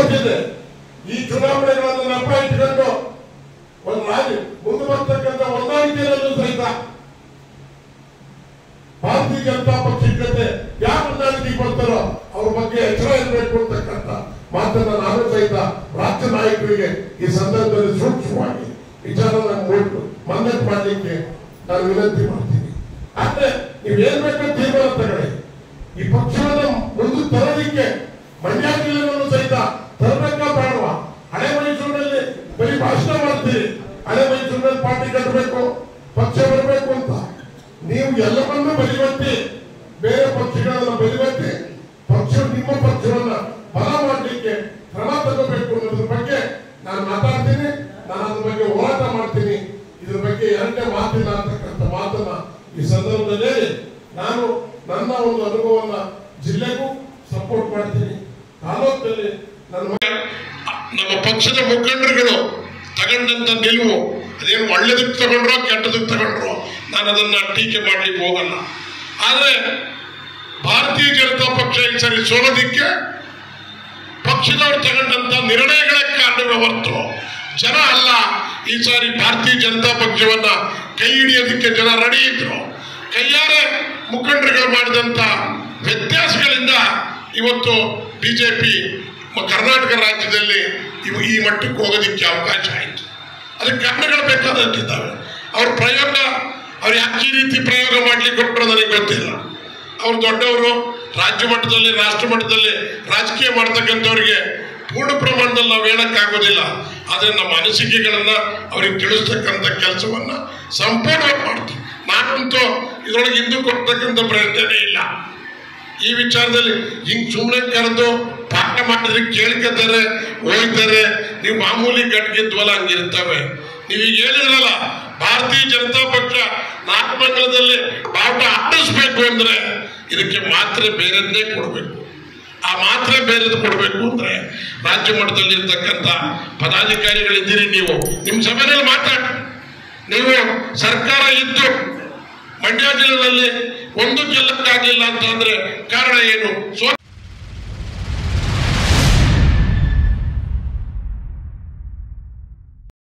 ಗೊತ್ತಿದೆ ಈ ಚುನಾವಣೆಗಳನ್ನು ನೆಪ ಇಟ್ಕೊಂಡು ಒಂದು ರಾಜ ಮುಂದೆ ಬರ್ತಕ್ಕಂಥ ಹೊಂದಾಣಿಕೆಯಲ್ಲೂ ಸಹಿತ ಭಾರತೀಯ ಜನತಾ ಪಕ್ಷಕ್ಕೆ ಯಾರು ಹೊಂದಾಣಿಕೆಗೆ ಬರ್ತಾರೋ ಅವ್ರ ಬಗ್ಗೆ ಎಚ್ಚರ ಇರಬೇಕು ಅಂತಕ್ಕಂಥ ಮಾತನ್ನ ನಾನು ಸಹಿತ ರಾಜ್ಯ ನಾಯಕರಿಗೆ ಈ ಸಂದರ್ಭದಲ್ಲಿ ಸೂಕ್ಷ್ಮವಾಗಿ ವಿಚಾರನ ಮೂಡಿ ಮನ್ನತ್ ಮಾಡಲಿಕ್ಕೆ ನಾನು ವಿನಂತಿ ಮಾಡ್ತೀನಿ ಆದ್ರೆ ನೀವು ಏನ್ ಬೇಕು ತೀರ್ಮಾನ ತಗೊಳ್ಳಿ ಈ ಪಕ್ಷವನ್ನ ಮುಂದೆ ತರೋದಿಕ್ಕೆ ಮಂಡ್ಯ ಜಿಲ್ಲೆಯನ್ನು ಸಹಿತ ತರಬೇಕಾ ಬೇಡವಾ ಹಳೆ ಮೈಸೂರಿನಲ್ಲಿ ಬರೀ ಭಾಷಣ ಮಾಡ್ತೀರಿ ಹಳೆ ಮೈಸೂರಿನಲ್ಲಿ ಪಾರ್ಟಿ ಕಟ್ಟಬೇಕು ಪಕ್ಷ ಬರಬೇಕು ಅಂತ ನೀವು ಎಲ್ಲವನ್ನೂ ಬಲಿವತ್ತಿ ಬೇರೆ ಪಕ್ಷಗಳನ್ನ ಬಲಿವತ್ತಿ ಪಕ್ಷ ನಿಮ್ಮ ಪಕ್ಷವನ್ನ ಬಲ ಮಾಡಲಿಕ್ಕೆ ಕ್ರಮ ತಗೋಬೇಕು ಅನ್ನೋದ್ರ ಬಗ್ಗೆ ನಾನು ಮಾತಾಡ್ತೀನಿ ನಾನು ಅದ್ರ ಬಗ್ಗೆ ಹೋರಾಟ ಮಾಡ್ತೀನಿ ಇದ್ರ ಬಗ್ಗೆ ಎರಡನೇ ಮಾತಿಲ್ಲ ಅಂತಕ್ಕಂಥ ಮಾತನ್ನ ಈ ಸಂದರ್ಭದಲ್ಲಿ ಹೇಳಿ ನಾನು ನನ್ನ ಒಂದು ಅನುಭವವನ್ನ ಜಿಲ್ಲೆಗೂ ಸಪೋರ್ಟ್ ಮಾಡ್ತೀನಿ ತಾಲೂಕಲ್ಲಿ ನನ್ನ ನಮ್ಮ ಪಕ್ಷದ ಮುಖಂಡರುಗಳು ತಗೊಂಡಂತ ನಿಲುವು ಅದೇನು ಒಳ್ಳೇದಕ್ಕೆ ತಗೊಂಡ್ರೋ ಕೆಟ್ಟದಕ್ಕೆ ತಗೊಂಡ್ರೋ ನಾನು ಅದನ್ನ ಟೀಕೆ ಮಾಡ್ಲಿಕ್ಕೆ ಹೋಗಲ್ಲ ಆದ್ರೆ ಭಾರತೀಯ ಜನತಾ ಪಕ್ಷ ಈ ಸರಿ ಸೋಲೋದಿಕ್ಕೆ ಪಕ್ಷದವರು ತಗೊಂಡಂತ ನಿರ್ಣಯಗಳ ಕಾರಣವೇ ಹೊರತು ಜನ ಅಲ್ಲ ಈ ಸಾರಿ ಭಾರತೀಯ ಜನತಾ ಪಕ್ಷವನ್ನ ಕೈ ಹಿಡಿಯೋದಕ್ಕೆ ಜನ ರೆಡಿ ಇದ್ರು ಕೈಯಾರೆ ಮುಖಂಡರುಗಳು ಮಾಡಿದಂತ ವ್ಯತ್ಯಾಸಗಳಿಂದ ಇವತ್ತು ಬಿಜೆಪಿ ಕರ್ನಾಟಕ ರಾಜ್ಯದಲ್ಲಿ ಇವು ಈ ಮಟ್ಟಕ್ಕೆ ಹೋಗೋದಿಕ್ಕೆ ಅವಕಾಶ ಆಯಿತು ಅದಕ್ಕೆ ಕಾರಣಗಳು ಬೇಕಾದಂತಿದ್ದಾವೆ ಅವ್ರ ಪ್ರಯೋಗ ಅವ್ರು ಯಾಕೆ ಈ ರೀತಿ ಪ್ರಯೋಗ ಮಾಡ್ಲಿಕ್ಕೆ ಕೊಟ್ಟರು ನನಗೆ ಗೊತ್ತಿಲ್ಲ ಅವ್ರು ದೊಡ್ಡವರು ರಾಜ್ಯ ಮಟ್ಟದಲ್ಲಿ ರಾಷ್ಟ್ರ ಮಟ್ಟದಲ್ಲಿ ರಾಜಕೀಯ ಮಾಡ್ತಕ್ಕಂಥವ್ರಿಗೆ ಪೂರ್ಣ ಪ್ರಮಾಣದಲ್ಲಿ ನಾವು ಹೇಳಕ್ಕಾಗೋದಿಲ್ಲ ಆದ್ರೆ ನಮ್ಮ ಅನಿಸಿಕೆಗಳನ್ನ ಅವ್ರಿಗೆ ತಿಳಿಸ್ತಕ್ಕಂಥ ಕೆಲಸವನ್ನ ಸಂಪೂರ್ಣವಾಗಿ ಮಾಡ್ತೀವಿ ನಾನಂತೂ ಇದರೊಳಗೆ ಹಿಂದೂ ಕೊಡ್ತಕ್ಕಂಥ ಪ್ರಯತ್ನನೇ ಇಲ್ಲ ಈ ವಿಚಾರದಲ್ಲಿ ಹಿಂಗ್ ಸುಮ್ಮನೆ ಕರೆದು ಪಾಠ ಮಾಡಿದ್ರೆ ಕೇಳ್ಕೊತಾರೆ ಹೋಗ್ತಾರೆ ನೀವು ಮಾಮೂಲಿ ಗಟ್ಗಿದ್ವಲ್ಲ ಹಂಗಿರ್ತವೆ ನೀವೀಗ ಹೇಳಿದ್ರಲ್ಲ ಭಾರತೀಯ ಜನತಾ ಪಕ್ಷ ನಾಗಮಂಗಲದಲ್ಲಿ ಬಾವುಟ ಆಡಿಸ್ಬೇಕು ಅಂದ್ರೆ ಇದಕ್ಕೆ ಮಾತ್ರೆ ಬೇರೆದ್ದೇ ಕೊಡಬೇಕು ಆ ಮಾತ್ರೆ ಬೇರೆದು ಕೊಡಬೇಕು ಅಂದ್ರೆ ರಾಜ್ಯ ಮಟ್ಟದಲ್ಲಿ ಇರ್ತಕ್ಕಂಥ ಪದಾಧಿಕಾರಿಗಳಿದ್ದೀರಿ ನೀವು ನಿಮ್ಮ ಸಭೆಯಲ್ಲಿ ಮಾತಾಡಿ ನೀವು ಸರ್ಕಾರ ಇದ್ದು ಮಂಡ್ಯ ಜಿಲ್ಲೆಯಲ್ಲಿ ಒಂದು ಗೆಲ್ಲಕ್ಕಾಗಲಿಲ್ಲ ಅಂತ ಅಂದ್ರೆ ಕಾರಣ ಏನು ಸೋ